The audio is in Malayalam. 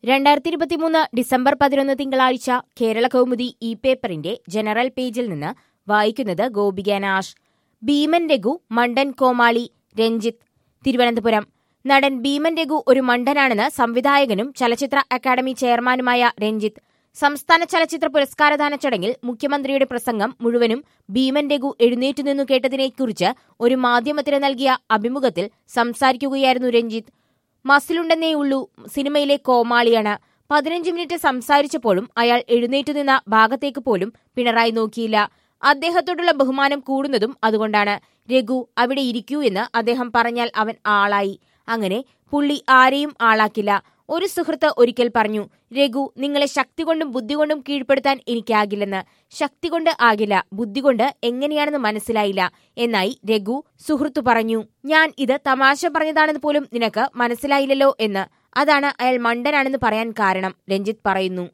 രണ്ടായിരത്തി ഇരുപത്തിമൂന്ന് ഡിസംബർ പതിനൊന്ന് തിങ്കളാഴ്ച കേരള കൗമുദി ഇ പേപ്പറിന്റെ ജനറൽ പേജിൽ നിന്ന് വായിക്കുന്നത് ഗോപിക നാഷ് ഭീമൻ രഘു മണ്ടൻ കോമാളി രഞ്ജിത്ത് തിരുവനന്തപുരം നടൻ ഭീമൻ രഘു ഒരു മണ്ടനാണെന്ന് സംവിധായകനും ചലച്ചിത്ര അക്കാദമി ചെയർമാനുമായ രഞ്ജിത്ത് സംസ്ഥാന ചലച്ചിത്ര പുരസ്കാരദാന ചടങ്ങിൽ മുഖ്യമന്ത്രിയുടെ പ്രസംഗം മുഴുവനും ഭീമൻ രഘു എഴുന്നേറ്റു നിന്നു കേട്ടതിനെക്കുറിച്ച് ഒരു മാധ്യമത്തിന് നൽകിയ അഭിമുഖത്തിൽ സംസാരിക്കുകയായിരുന്നു രഞ്ജിത്ത് മസിലുണ്ടെന്നേ ഉള്ളൂ സിനിമയിലെ കോമാളിയാണ് പതിനഞ്ച് മിനിറ്റ് സംസാരിച്ചപ്പോഴും അയാൾ എഴുന്നേറ്റു നിന്ന ഭാഗത്തേക്ക് പോലും പിണറായി നോക്കിയില്ല അദ്ദേഹത്തോടുള്ള ബഹുമാനം കൂടുന്നതും അതുകൊണ്ടാണ് രഘു അവിടെ ഇരിക്കൂ എന്ന് അദ്ദേഹം പറഞ്ഞാൽ അവൻ ആളായി അങ്ങനെ പുള്ളി ആരെയും ആളാക്കില്ല ഒരു സുഹൃത്ത് ഒരിക്കൽ പറഞ്ഞു രഘു നിങ്ങളെ ശക്തി കൊണ്ടും ബുദ്ധി കൊണ്ടും കീഴ്പ്പെടുത്താൻ എനിക്കാകില്ലെന്ന് ശക്തി കൊണ്ട് ആകില്ല ബുദ്ധി കൊണ്ട് എങ്ങനെയാണെന്ന് മനസ്സിലായില്ല എന്നായി രഘു സുഹൃത്തു പറഞ്ഞു ഞാൻ ഇത് തമാശ പറഞ്ഞതാണെന്ന് പോലും നിനക്ക് മനസ്സിലായില്ലല്ലോ എന്ന് അതാണ് അയാൾ മണ്ടനാണെന്ന് പറയാൻ കാരണം രഞ്ജിത്ത് പറയുന്നു